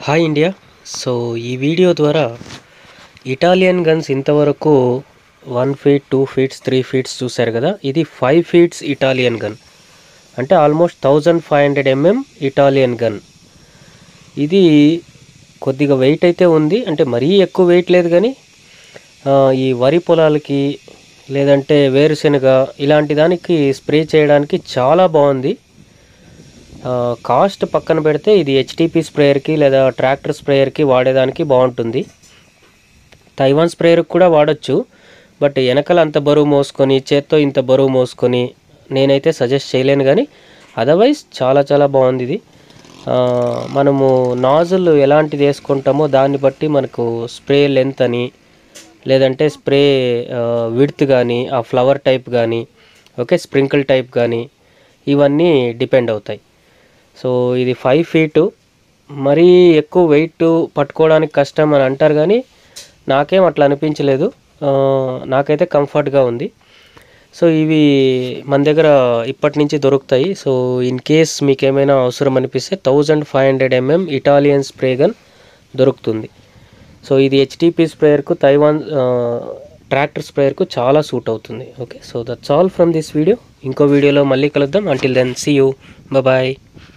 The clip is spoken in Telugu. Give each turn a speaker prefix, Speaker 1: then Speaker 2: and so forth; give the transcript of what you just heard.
Speaker 1: హాయ్ ఇండియా సో ఈ వీడియో ద్వారా ఇటాలియన్ గన్స్ ఇంతవరకు one feet two feets three feets చూశారు కదా ఇది ఫైవ్ ఫీట్స్ ఇటాలియన్ గన్ అంటే almost thousand five hundred MM Italian gun ఇది కొద్దిగా వెయిట్ అయితే ఉంది అంటే మరీ ఎక్కువ వెయిట్ లేదు కానీ ఆ, ఈ వరి పొలాలకి లేదంటే వేరుశెనగ ఇలాంటి దానికి స్ప్రే చేయడానికి చాలా బాగుంది ఆ, కాస్ట్ పక్కన పెడితే ఇది హెచ్టిపి స్ప్రేయర్కి లేదా ట్రాక్టర్ స్ప్రేయర్కి వాడేదానికి బాగుంటుంది తైవాన్ స్ప్రేయర్కి కూడా వాడచ్చు బట్ వెనకాల అంత బరువు మోసుకొని చేత్తో ఇంత బరువు మోసుకొని నేనైతే సజెస్ట్ చేయలేను కానీ అదర్వైజ్ చాలా చాలా బాగుంది ఇది ఆ, మనము నాజుల్ ఎలాంటిది వేసుకుంటామో దాన్ని బట్టి మనకు స్ప్రే లెంత్ అని లేదంటే స్ప్రే విడ్త్ కానీ ఆ ఫ్లవర్ టైప్ కానీ ఓకే స్ప్రింకిల్ టైప్ కానీ ఇవన్నీ డిపెండ్ అవుతాయి సో ఇది ఫైవ్ ఫీటు మరీ ఎక్కువ వెయిట్ పట్టుకోవడానికి కష్టం అని అంటారు కానీ నాకేం అట్లా అనిపించలేదు ఆ, నాకైతే కంఫర్ట్గా ఉంది సో ఇవి మన దగ్గర ఇప్పటి నుంచి దొరుకుతాయి సో ఇన్ కేస్ మీకు ఏమైనా అవసరం అనిపిస్తే thousand five hundred MM Italian spray gun దొరుకుతుంది సో ఇది హెచ్టిపి స్ప్రేయర్కు తైవాన్ ట్రాక్టర్ స్ప్రేయర్కు చాలా సూట్ అవుతుంది okay so that's all from this video ఇంకో వీడియోలో మళ్ళీ కలుద్దాం until then see you bye